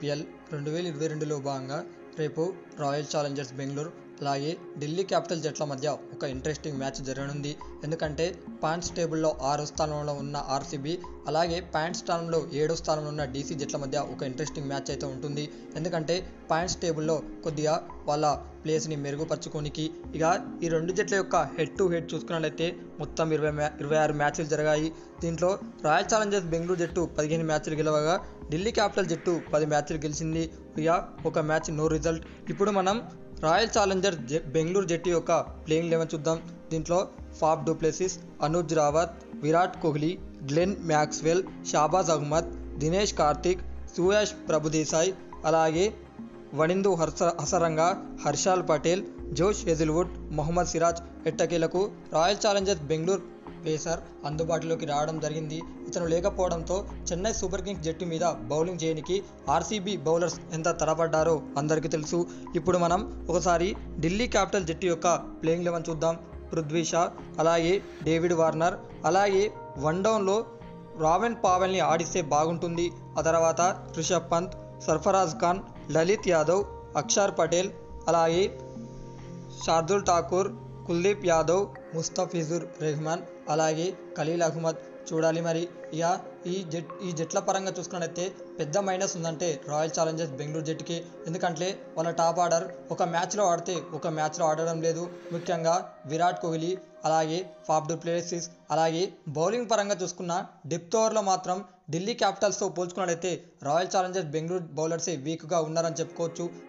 IPL రెండు వేల ఇరవై రెండులో భాగంగా రేపు రాయల్ ఛాలెంజర్స్ బెంగళూరు అలాగే ఢిల్లీ క్యాపిటల్ జట్ల మధ్య ఒక ఇంట్రెస్టింగ్ మ్యాచ్ జరగనుంది ఎందుకంటే పాయింట్స్ టేబుల్లో ఆరో స్థానంలో ఉన్న ఆర్సీబీ అలాగే పాయింట్స్ స్థానంలో ఏడో స్థానంలో ఉన్న డీసీ జట్ల మధ్య ఒక ఇంట్రెస్టింగ్ మ్యాచ్ అయితే ఉంటుంది ఎందుకంటే పాయింట్స్ టేబుల్లో కొద్దిగా వాళ్ళ ప్లేస్ని మెరుగుపరచుకోనికి ఇక ఈ రెండు జట్ల యొక్క హెడ్ టు హెడ్ చూసుకున్నట్లయితే మొత్తం ఇరవై మ్యా ఇరవై ఆరు మ్యాచ్లు జరిగాయి దీంట్లో రాయల్ ఛాలెంజర్స్ బెంగళూరు జట్టు పదిహేను మ్యాచ్లు గెలవగా ఢిల్లీ క్యాపిటల్ జట్టు పది మ్యాచ్లు గెలిచింది ఇక ఒక మ్యాచ్ నో రిజల్ట్ ఇప్పుడు మనం రాయల్ ఛాలెంజర్స్ జ బెంగళూరు జట్టు యొక్క ప్లేయింగ్ లెవెన్ చూద్దాం దీంట్లో Faf du Plessis Anuj Rawat Virat Kohli Glenn Maxwell Shahbaz Ahmed Dinesh Karthik Suyash Prabhudessai అలాగే వనిందు హర్ష హసరంగా హర్షాల్ పటేల్ జోష్ హెజిల్వుడ్ మొహమ్మద్ సిరాజ్ ఎట్టకేలకు రాయల్ ఛాలెంజర్స్ బెంగళూరు పేసర్ అందుబాటులోకి రావడం జరిగింది ఇతను లేకపోవడంతో చెన్నై సూపర్ కింగ్స్ జట్టు మీద బౌలింగ్ చేయడానికి ఆర్సీబీ బౌలర్స్ ఎంత తరపడ్డారో అందరికీ తెలుసు ఇప్పుడు మనం ఒకసారి ఢిల్లీ క్యాపిటల్ జట్టు యొక్క ప్లేయింగ్ లెవెన్ చూద్దాం పృథ్వీ షా అలాగే డేవిడ్ వార్నర్ అలాగే వన్ డౌన్లో రావెన్ పావెల్ని ఆడిస్తే బాగుంటుంది ఆ తర్వాత రిషబ్ పంత్ సర్ఫరాజ్ ఖాన్ లలిత్ యాదవ్ అక్షర్ పటేల్ అలాగే షార్దుల్ ఠాకూర్ కుల్దీప్ యాదవ్ ముస్తఫిజుర్ రెహమాన్ అలాగే ఖలీల్ అహ్మద్ చూడాలి మరి ఇక ఈ జట్ ఈ జట్ల పరంగా చూసుకున్నట్టయితే పెద్ద మైనస్ ఉందంటే రాయల్ ఛాలెంజర్స్ బెంగళూరు జట్టుకి ఎందుకంటే వాళ్ళ టాప్ ఆర్డర్ ఒక మ్యాచ్లో ఆడితే ఒక మ్యాచ్లో ఆడడం లేదు ముఖ్యంగా విరాట్ కోహ్లీ అలాగే ఫాఫ్ డూప్లెసిస్ అలాగే బౌలింగ్ పరంగా చూసుకున్న డెప్త్ ఓవర్లో మాత్రం ఢిల్లీ క్యాపిటల్స్తో పోల్చుకున్నట్లయితే రాయల్ ఛాలెంజర్స్ బెంగళూరు బౌలర్సే వీక్గా ఉన్నారని చెప్పుకోవచ్చు